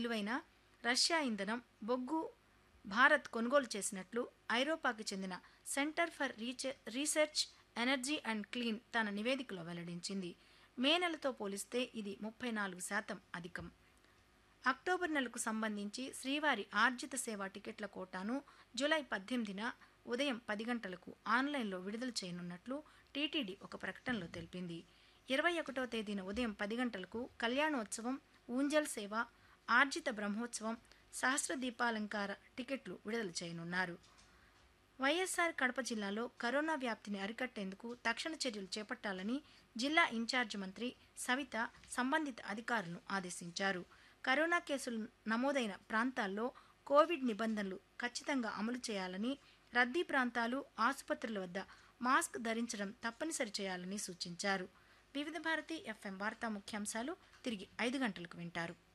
విలువైన రష్యా ఇంధనం బొగ్గు భారత్ కొనుగోలు చేసినట్లు ఐరోపాకు చెందిన సెంటర్ ఫర్ రీచ- రీసెర్చ్ ఎనర్జీ అండ్ క్లీన్ తన నివేదికలో వెల్లడించింది మే నెలతో పోలిస్తే ఇది ముప్పై నాలుగు శాతం అధికం అక్టోబర్ నెలకు సంబంధించి శ్రీవారి ఆర్జిత సేవ టికెట్ల కోటాను జూలై పద్దెనిమిదిన ఉదయం పది గంటలకు ఆన్లైన్లో విడుదల చేయనున్నట్లు టీటీడీ ఒక ప్రకటనలో తెలిపింది ఇరవై ఒకటో తేదీన ఉదయం పది గంటలకు కళ్యాణోత్సవం ఊంజల్ సేవ ఆర్జిత బ్రహ్మోత్సవం సహస్ర దీపాలంకార టికెట్లు విడుదల చేయనున్నారు వైఎస్ఆర్ కడప జిల్లాలో కరోనా వ్యాప్తిని అరికట్టేందుకు తక్షణ చర్యలు చేపట్టాలని జిల్లా ఇన్ఛార్జ్ మంత్రి సవిత సంబంధిత అధికారులను ఆదేశించారు కరోనా కేసులు నమోదైన ప్రాంతాల్లో కోవిడ్ నిబంధనలు ఖచ్చితంగా అమలు చేయాలని రద్దీ ప్రాంతాలు ఆసుపత్రుల వద్ద మాస్క్ ధరించడం తప్పనిసరి చేయాలని సూచించారు వివిధ భారతి ఎఫ్ఎం వార్తా ముఖ్యాంశాలు తిరిగి ఐదు గంటలకు వింటారు